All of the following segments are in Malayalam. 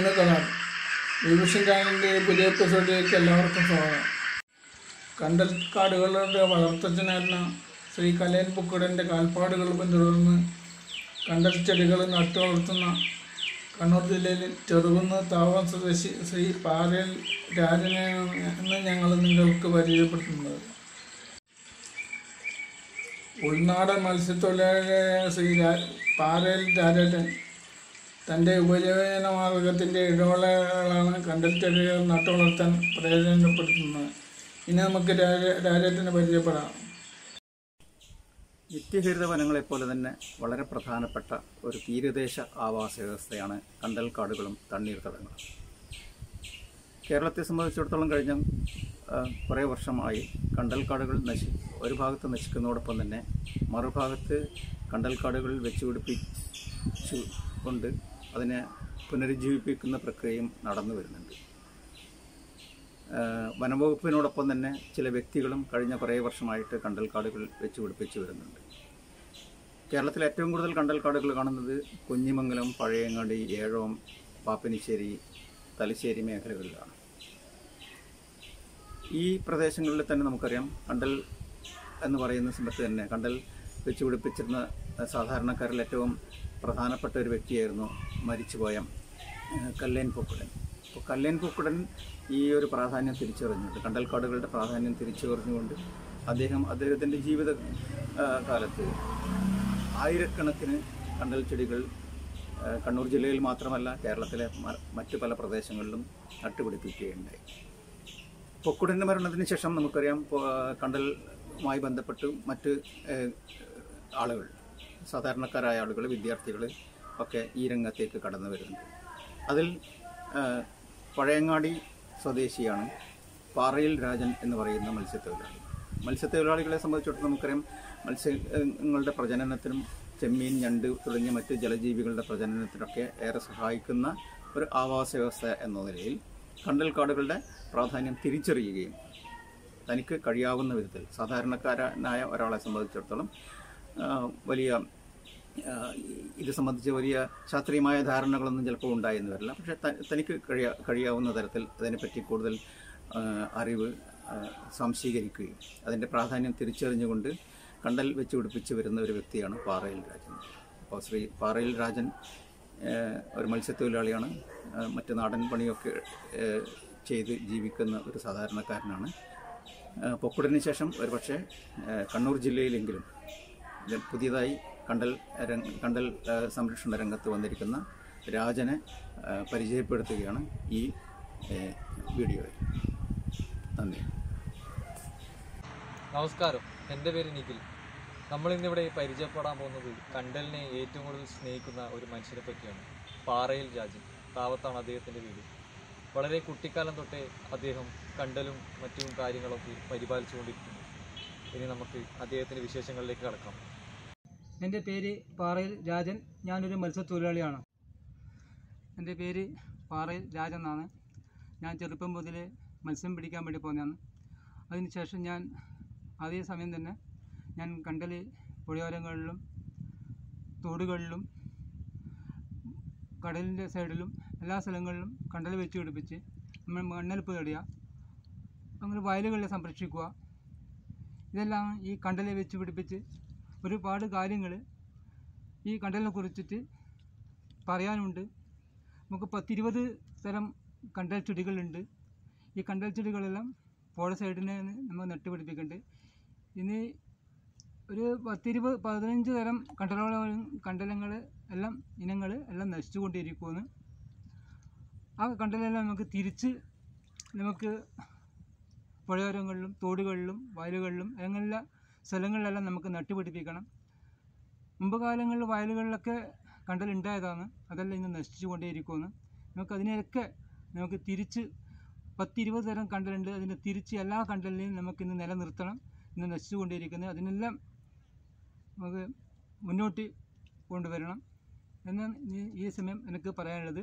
മീനുകളാണ് വിഭൂഷൺ ചാനലിൻ്റെ പുതിയ എപ്പിസോഡിലേക്ക് എല്ലാവർക്കും സ്വാഗതം കണ്ടൽ കാടുകളുടെ വളർത്തച്ഛനായിരുന്ന ശ്രീ കലയൻ പുക്കുടൻ്റെ കാൽപ്പാടുകൾ പിന്തുടർന്ന് കണ്ടൽ ചെടികൾ നട്ടു വളർത്തുന്ന കണ്ണൂർ ജില്ലയിൽ ചെറുകുന്ന് താവം സ്വദേശി ശ്രീ പാറയിൽ രാജനെ എന്ന് ഞങ്ങൾ നിങ്ങൾക്ക് പരിചയപ്പെടുത്തുന്നത് ഉൾനാടൻ മത്സ്യത്തൊഴിലാളിയായ ശ്രീ രാ പാറയിൽ രാജേട്ടൻ തൻ്റെ ഉപജീവന മാർഗത്തിൻ്റെ ഇടവേളകളാണ് കണ്ടൽ ചെടികൾ നട്ടുവളർത്താൻ പ്രയോജനപ്പെടുത്തുന്നത് ഇനി നമുക്ക് രാജ രാജേട്ടനെ പരിചയപ്പെടാം നിത്യഹരിത വനങ്ങളെപ്പോലെ തന്നെ വളരെ പ്രധാനപ്പെട്ട ഒരു തീരദേശ ആവാസ വ്യവസ്ഥയാണ് കണ്ടൽ കാടുകളും തണ്ണീർത്തടങ്ങളും കേരളത്തെ സംബന്ധിച്ചിടത്തോളം കഴിഞ്ഞ ആ, കുറേ വർഷമായി കണ്ടൽ കാടുകൾ നശി ഒരു ഭാഗത്ത് നശിക്കുന്നതോടൊപ്പം തന്നെ മറുഭാഗത്ത് കണ്ടൽ കാടുകൾ വെച്ചുപിടിപ്പിച്ചു കൊണ്ട് അതിനെ പുനരുജ്ജീവിപ്പിക്കുന്ന പ്രക്രിയയും നടന്നു വരുന്നുണ്ട് ഏഹ് വനംവകുപ്പിനോടൊപ്പം തന്നെ ചില വ്യക്തികളും കഴിഞ്ഞ കുറേ വർഷമായിട്ട് കണ്ടൽക്കാടുകൾ വെച്ച് പിടിപ്പിച്ച് വരുന്നുണ്ട് കേരളത്തിൽ ഏറ്റവും കൂടുതൽ കണ്ടൽക്കാടുകൾ കാണുന്നത് കുഞ്ഞിമംഗലം പഴയങ്ങാടി ഏഴോം പാപ്പനിശ്ശേരി തലശ്ശേരി മേഖലകളിലാണ് ഈ പ്രദേശങ്ങളിൽ തന്നെ നമുക്കറിയാം കണ്ടൽ എന്ന് പറയുന്ന സമയത്ത് തന്നെ കണ്ടൽ വെച്ച് പിടിപ്പിച്ചിരുന്ന ഏഹ് സാധാരണക്കാരിൽ ഏറ്റവും പ്രധാനപ്പെട്ട ഒരു വ്യക്തിയായിരുന്നു മരിച്ചുപോയ ഏഹ് കല്ലേൻ പൊക്കുടൻ അപ്പോൾ കല്ലേൻ പൊക്കുടൻ ഈ ഒരു പ്രാധാന്യം തിരിച്ചറിഞ്ഞുകൊണ്ട് കണ്ടൽക്കാടുകളുടെ പ്രാധാന്യം തിരിച്ചറിഞ്ഞുകൊണ്ട് അദ്ദേഹം അദ്ദേഹത്തിൻ്റെ ജീവിത ആ, കാലത്ത് ആയിരക്കണക്കിന് കണ്ടൽ ചെടികൾ ആ, കണ്ണൂർ ജില്ലയിൽ മാത്രമല്ല കേരളത്തിലെ മ- മറ്റു പല പ്രദേശങ്ങളിലും നട്ടുപിടിപ്പിക്കുകയുണ്ടായി പൊക്കുടൻ്റെ മരണത്തിന് ശേഷം നമുക്കറിയാം പൊ- കണ്ടലുമായി ബന്ധപ്പെട്ട് മറ്റ് ഏഹ്, ആളുകൾ സാധാരണക്കാരായ ആളുകൾ വിദ്യാർത്ഥികൾ ഒക്കെ ഈ രംഗത്തേക്ക് കടന്നു വരുന്നുണ്ട് അതിൽ ഏഹ്, പഴയങ്ങാടി സ്വദേശിയാണ് പാറയിൽ രാജൻ എന്ന് പറയുന്ന മത്സ്യത്തൊഴിലാളി മത്സ്യത്തൊഴിലാളികളെ സംബന്ധിച്ചിടത്തോളം നമുക്കറിയാം മത്സ്യങ്ങളുടെ പ്രജനനത്തിനും ചെമ്മീൻ ഞണ്ട് തുടങ്ങിയ മറ്റ് ജലജീവികളുടെ പ്രജനനത്തിനൊക്കെ ഏറെ സഹായിക്കുന്ന ഒരു ആവാസ വ്യവസ്ഥ എന്ന നിലയിൽ കണ്ടൽക്കാടുകളുടെ പ്രാധാന്യം തിരിച്ചറിയുകയും തനിക്ക് കഴിയാവുന്ന വിധത്തിൽ സാധാരണക്കാരനായ ഒരാളെ സംബന്ധിച്ചിടത്തോളം ആ, വലിയ ആ, ഇത് സംബന്ധിച്ച് വലിയ ശാസ്ത്രീയമായ ധാരണകളൊന്നും ചിലപ്പോൾ ഉണ്ടായെന്ന് വരില്ല പക്ഷേ ത- തനിക്ക് കഴിയാ കഴിയാവുന്ന തരത്തിൽ അതിനെപ്പറ്റി കൂടുതൽ ആ, അറിവ് ആ, സംശീകരിക്കുകയും അതിൻ്റെ പ്രാധാന്യം തിരിച്ചറിഞ്ഞുകൊണ്ട് കണ്ടൽ വെച്ച് പിടിപ്പിച്ച് വരുന്ന ഒരു വ്യക്തിയാണ് പാറയിൽ രാജൻ അപ്പോൾ ശ്രീ പാറയിൽ രാജൻ ഏഹ്, ഒരു മത്സ്യത്തൊഴിലാളിയാണ് ഏഹ്, മറ്റ് നാടൻ പണിയൊക്കെ ഏഹ്, ചെയ്ത് ജീവിക്കുന്ന ഒരു സാധാരണക്കാരനാണ് ഏഹ്, പൊക്കുടന് ശേഷം ഒരുപക്ഷെ ഏഹ്, കണ്ണൂർ ജില്ലയിലെങ്കിലും ഇത് പുതിയതായി കണ്ടൽ രംഗ കണ്ടൽ ഏഹ്, സംരക്ഷണ രംഗത്ത് വന്നിരിക്കുന്ന രാജനെ ഏഹ്, പരിചയപ്പെടുത്തുകയാണ് ഈ ഏഹ്, വീഡിയോയിൽ നന്ദി നമസ്കാരം എൻ്റെ പേര് നിഖിൽ നമ്മൾ ഇന്നിവിടെ പരിചയപ്പെടാൻ പോകുന്നത് കണ്ടലിനെ ഏറ്റവും കൂടുതൽ സ്നേഹിക്കുന്ന ഒരു മനുഷ്യനെ പറ്റിയാണ് പാറയിൽ രാജൻ താവത്താണ് അദ്ദേഹത്തിൻ്റെ വീട് വളരെ കുട്ടിക്കാലം തൊട്ടേ അദ്ദേഹം കണ്ടലും മറ്റും കാര്യങ്ങളൊക്കെ പരിപാലിച്ചുകൊണ്ടിരിക്കുന്നു ഇനി നമുക്ക് അദ്ദേഹത്തിൻ്റെ വിശേഷങ്ങളിലേക്ക് കടക്കാം എൻ്റെ പേര് പാറയിൽ രാജൻ ഞാനൊരു മത്സ്യത്തൊഴിലാളിയാണ് എൻ്റെ പേര് പാറയിൽ രാജൻ എന്നാണ് ഞാൻ ചെറുപ്പം മുതൽ മത്സ്യം പിടിക്കാൻ വേണ്ടി പോകുന്നതാണ് അതിനുശേഷം ഞാൻ അതേ സമയം തന്നെ ഞാൻ കണ്ടൽ പുഴയോരങ്ങളിലും തോടുകളിലും കടലിൻ്റെ സൈഡിലും എല്ലാ സ്ഥലങ്ങളിലും കണ്ടൽ വെച്ച് പിടിപ്പിച്ച് നമ്മൾ മണ്ണൊലിപ്പ് തേടുക അങ്ങനെ വയലുകളെ സംരക്ഷിക്കുക ഇതെല്ലാം ഈ കണ്ടലെ വെച്ച് പിടിപ്പിച്ച് ഒരുപാട് കാര്യങ്ങൾ ഈ കണ്ടലിനെ കുറിച്ചിട്ട് പറയാനുണ്ട് നമുക്ക് പത്തിരുപത് തരം കണ്ടൽ ചെടികളുണ്ട് ഈ കണ്ടൽ ചെടികളെല്ലാം പുഴ സൈഡിനെ നമ്മൾ നട്ടുപിടിപ്പിക്കുന്നുണ്ട് ഇനി ഒരു പത്തിരുപത് പതിനഞ്ച് തരം കണ്ടലുകൾ കണ്ടലങ്ങൾ എല്ലാം ഇനങ്ങൾ എല്ലാം നശിച്ചുകൊണ്ടിരിക്കുമെന്ന് ആ കണ്ടലെല്ലാം നമുക്ക് തിരിച്ച് നമുക്ക് പുഴയോരങ്ങളിലും തോടുകളിലും വയലുകളിലും അങ്ങനെയുള്ള സ്ഥലങ്ങളിലെല്ലാം നമുക്ക് നട്ടുപിടിപ്പിക്കണം മുമ്പ് കാലങ്ങളിൽ വയലുകളിലൊക്കെ കണ്ടലുണ്ടായതാണ് അതെല്ലാം ഇന്ന് നശിച്ചു കൊണ്ടേയിരിക്കുമെന്ന് നമുക്ക് അതിനെയൊക്കെ നമുക്ക് തിരിച്ച് പത്തിരുപത് തരം കണ്ടലുണ്ട് അതിനെ തിരിച്ച് എല്ലാ കണ്ടലിനെയും നമുക്കിന്ന് നിലനിർത്തണം ഇന്ന് നശിച്ചു കൊണ്ടിരിക്കുന്നത് അതിനെല്ലാം നമുക്ക് മുന്നോട്ട് കൊണ്ടുവരണം എന്നാണ് ഈ- ഈ സമയം എനിക്ക് പറയാനുള്ളത്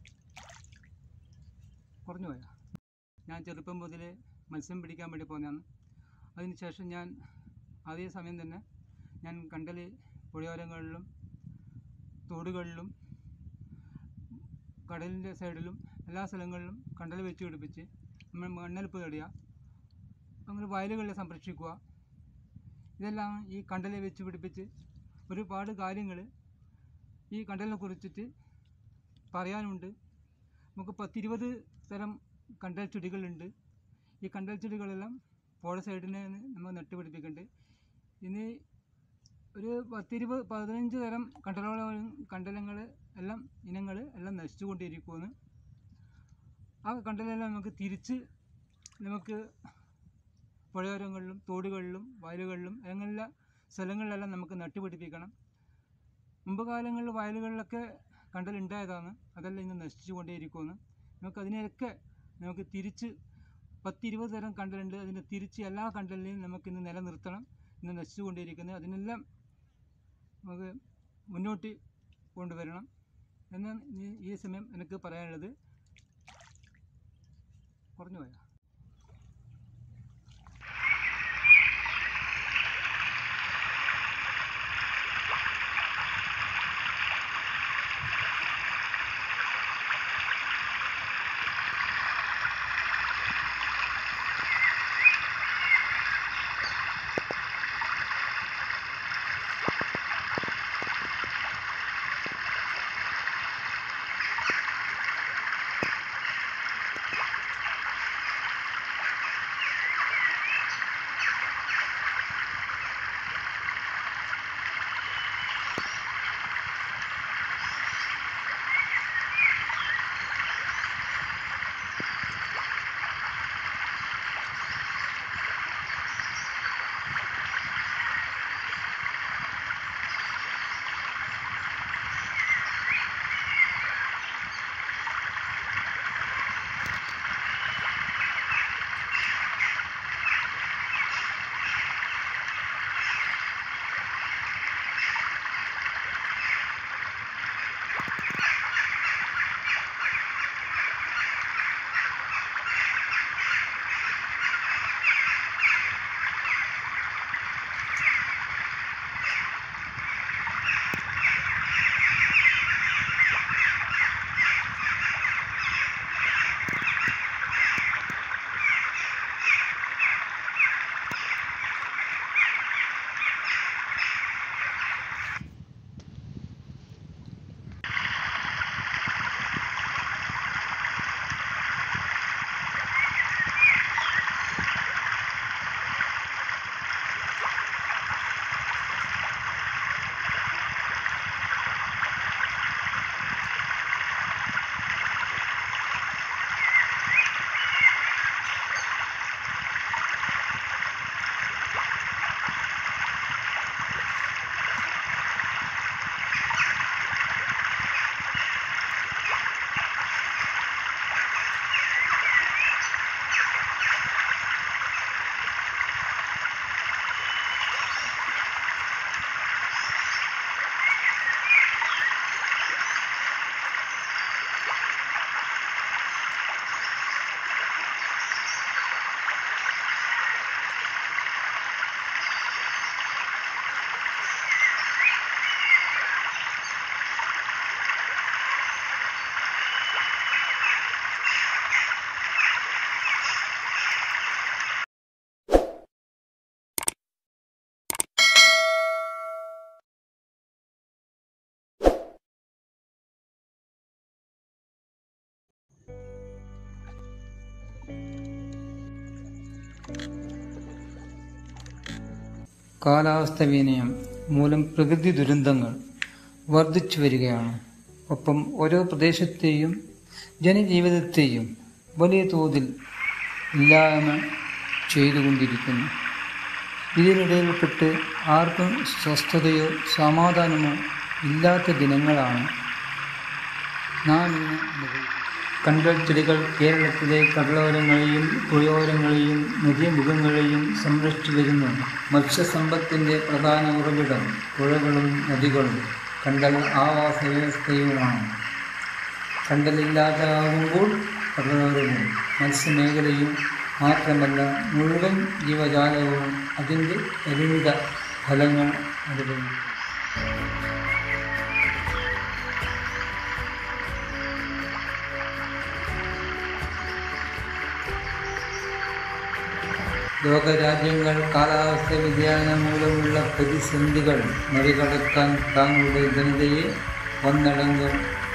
കുറഞ്ഞു പോയാ ഞാൻ ചെറുപ്പം മുതൽ മത്സ്യം പിടിക്കാൻ വേണ്ടി പോകുന്നതാണ് അതിനുശേഷം ഞാൻ അതേ സമയം തന്നെ ഞാൻ കണ്ടൽ പുഴയോരങ്ങളിലും തോടുകളിലും കടലിൻ്റെ സൈഡിലും എല്ലാ സ്ഥലങ്ങളിലും കണ്ടൽ വെച്ച് പിടിപ്പിച്ച് നമ്മൾ മണ്ണൊലിപ്പ് തടയുക അങ്ങനെ വയലുകളെ സംരക്ഷിക്കുക ഇതെല്ലാം ഈ കണ്ടലെ വെച്ച് പിടിപ്പിച്ച് ഒരുപാട് കാര്യങ്ങൾ ഈ കണ്ടലിനെ കുറിച്ചിട്ട് പറയാനുണ്ട് നമുക്ക് പത്തിരുപത് തരം കണ്ടൽ ചെടികളുണ്ട് ഈ കണ്ടൽ ചെടികളെല്ലാം പുഴ സൈഡിനെ നമ്മൾ നട്ടുപിടിപ്പിക്കുന്നുണ്ട് ഇനി ഒരു പത്തിരുപത് പതിനഞ്ച് തരം കണ്ടലോളം കണ്ടലങ്ങൾ എല്ലാം ഇനങ്ങൾ എല്ലാം നശിച്ചുകൊണ്ടിരിക്കുമെന്ന് ആ കണ്ടലെല്ലാം നമുക്ക് തിരിച്ച് നമുക്ക് പുഴയോരങ്ങളിലും തോടുകളിലും വയലുകളിലും അങ്ങനെയുള്ള സ്ഥലങ്ങളിലെല്ലാം നമുക്ക് നട്ടുപിടിപ്പിക്കണം മുമ്പ് കാലങ്ങളിൽ വയലുകളിലൊക്കെ കണ്ടലുണ്ടായതാണ് അതെല്ലാം ഇന്ന് നശിച്ചു കൊണ്ടേയിരിക്കുമെന്ന് നമുക്ക് അതിനെയൊക്കെ നമുക്ക് തിരിച്ച് പത്തിരുപത് തരം കണ്ടലുണ്ട് അതിനെ തിരിച്ച് എല്ലാ കണ്ടലിനെയും നമുക്ക് ഇന്ന് നിലനിർത്തണം ഇന്ന് നശിച്ചു കൊണ്ടിരിക്കുന്നത് അതിനെല്ലാം നമുക്ക് മുന്നോട്ട് കൊണ്ടുവരണം എന്നാണ് ഈ- ഈ സമയം എനിക്ക് പറയാനുള്ളത് കുറഞ്ഞു പോയാ കാലാവസ്ഥ വ്യതിയാനം മൂലം പ്രകൃതി ദുരന്തങ്ങൾ വർദ്ധിച്ചു വരികയാണ് ഒപ്പം ഓരോ പ്രദേശത്തെയും ജനജീവിതത്തെയും വലിയ തോതിൽ ഇല്ലായ്മ ചെയ്തുകൊണ്ടിരിക്കുന്നു ഇതിനിടയിൽപ്പെട്ട് ആർക്കും സ്വസ്ഥതയോ സമാധാനമോ ഇല്ലാത്ത ദിനങ്ങളാണ് നാം ഇന്ന് അനുഭവിക്കുന്നത് കണ്ടൽ ചെടികൾ കേരളത്തിലെ കടലോരങ്ങളെയും പുഴയോരങ്ങളെയും നദീമുഖങ്ങളെയും സംരക്ഷിച്ചു വരുന്നു മത്സ്യസമ്പത്തിൻ്റെ പ്രധാന ഉറവിടം പുഴകളും നദികളും കണ്ടൽ ആവാസ വ്യവസ്ഥയുമാണ് കണ്ടലില്ലാതാകുമ്പോൾ കടലോരവും മത്സ്യമേഖലയും മാത്രമല്ല മുഴുവൻ ജീവജാലവും അതിൻ്റെ പരിമിത ഫലങ്ങൾ അനുഭവിക്കും ലോകരാജ്യങ്ങൾ കാലാവസ്ഥ വ്യതിയാനം മൂലമുള്ള പ്രതിസന്ധികൾ മറികടക്കാൻ താങ്കളുടെ ജനതയെ ഒന്നടങ്കം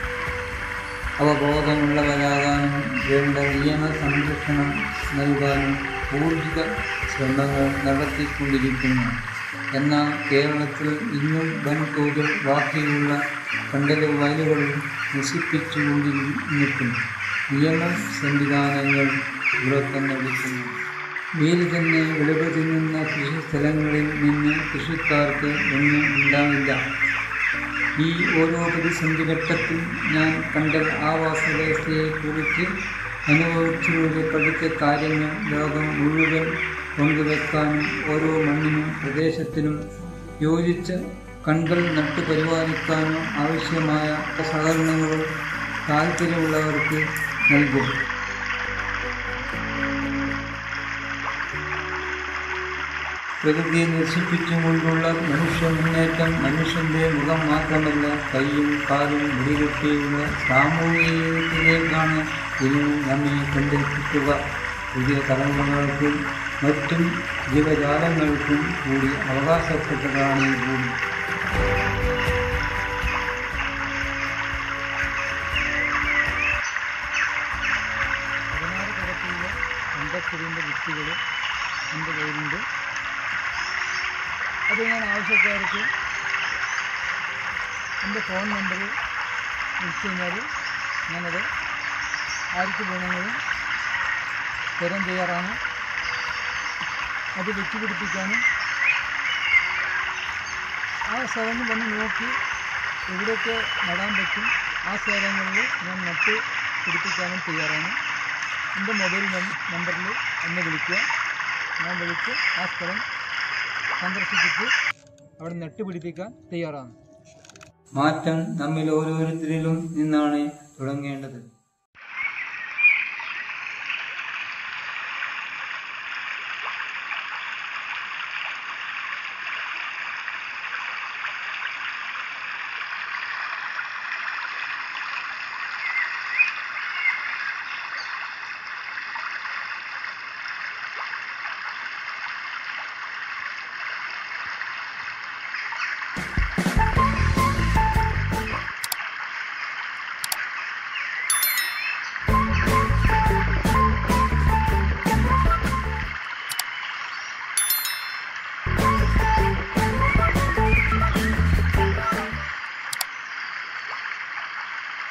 അവബോധമുള്ളവരാകാനും വേണ്ട നിയമ സംരക്ഷണം നൽകാനും ഊർജിത ശ്രമങ്ങൾ നടത്തിക്കൊണ്ടിരിക്കുന്നു എന്നാൽ കേരളത്തിൽ ഇന്നും വൻതോതിൽ ബാക്കിയുള്ള കണ്ടലും വയലുകളും നശിപ്പിച്ചുകൊണ്ടിരുന്നിട്ടും നിയമ സംവിധാനങ്ങൾ ഉറക്കമടിക്കുന്നു വേര് തന്നെ വിളവ് തിന്നുന്ന കൃഷി സ്ഥലങ്ങളിൽ നിന്ന് കൃഷിക്കാർക്ക് ഒന്നും ഉണ്ടാവില്ല ഈ ഓരോ പ്രതിസന്ധി ഘട്ടത്തിൽ ഞാൻ കണ്ട ആവാസ വ്യവസ്ഥയെക്കുറിച്ച് അനുഭവത്തിലൂടെ പഠിച്ച കാര്യങ്ങൾ ലോകം മുഴുവൻ പങ്കുവെക്കാനും ഓരോ മണ്ണിനും പ്രദേശത്തിനും യോജിച്ച കണ്ടൽ നട്ടു പരിപാലിക്കാനും ആവശ്യമായ സഹകരണങ്ങളും താല്പര്യമുള്ളവർക്ക് നൽകും പ്രകൃതിയെ നശിപ്പിച്ചുകൊണ്ടുള്ള മനുഷ്യ മുന്നേറ്റം മനുഷ്യന്റെ മുഖം മാത്രമല്ല കൈയും കാലും വെടികെട്ടിയുള്ള സാമൂഹികത്തിലേക്കാണ് ഇനി നമ്മെ കൊണ്ടെത്തിക്കുക പുതിയ തലമുറകൾക്കും മറ്റും ജീവജാലങ്ങൾക്കും കൂടി അവകാശപ്പെട്ടതാണ് ഈ ഭൂമി പതിനാറ് തരത്തിലുള്ള അമ്പത്തൊടിൻ്റെ വിത്തുകൾ എൻ്റെ കയ്യിലുണ്ട് അത് ഞാൻ ആവശ്യക്കാർക്ക് എൻ്റെ ഫോൺ നമ്പർ വിളിച്ചു കഴിഞ്ഞാൽ ഞാനത് ആർക്ക് വേണമെങ്കിലും തരം ചെയ്യാറാണ് അത് വെച്ച് പിടിപ്പിക്കാനും ആ സ്ഥലം വന്ന് നോക്കി എവിടെയൊക്കെ നടാൻ പറ്റും ആ സ്ഥലങ്ങളിൽ ഞാൻ നട്ട് പിടിപ്പിക്കാനും തയ്യാറാണ് എൻ്റെ മൊബൈൽ നം- നമ്പറിൽ എന്നെ വിളിക്കുക ഞാൻ വിളിച്ച് ആ സ്ഥലം സന്ദർശിച്ചിട്ട് അവിടെ നട്ടുപിടിപ്പിക്കാൻ തയ്യാറാണ് മാറ്റം നമ്മിൽ ഓരോരുത്തരിലും നിന്നാണ് തുടങ്ങേണ്ടത്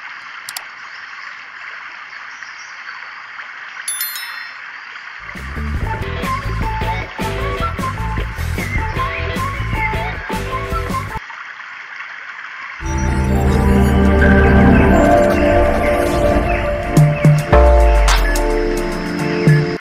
Thank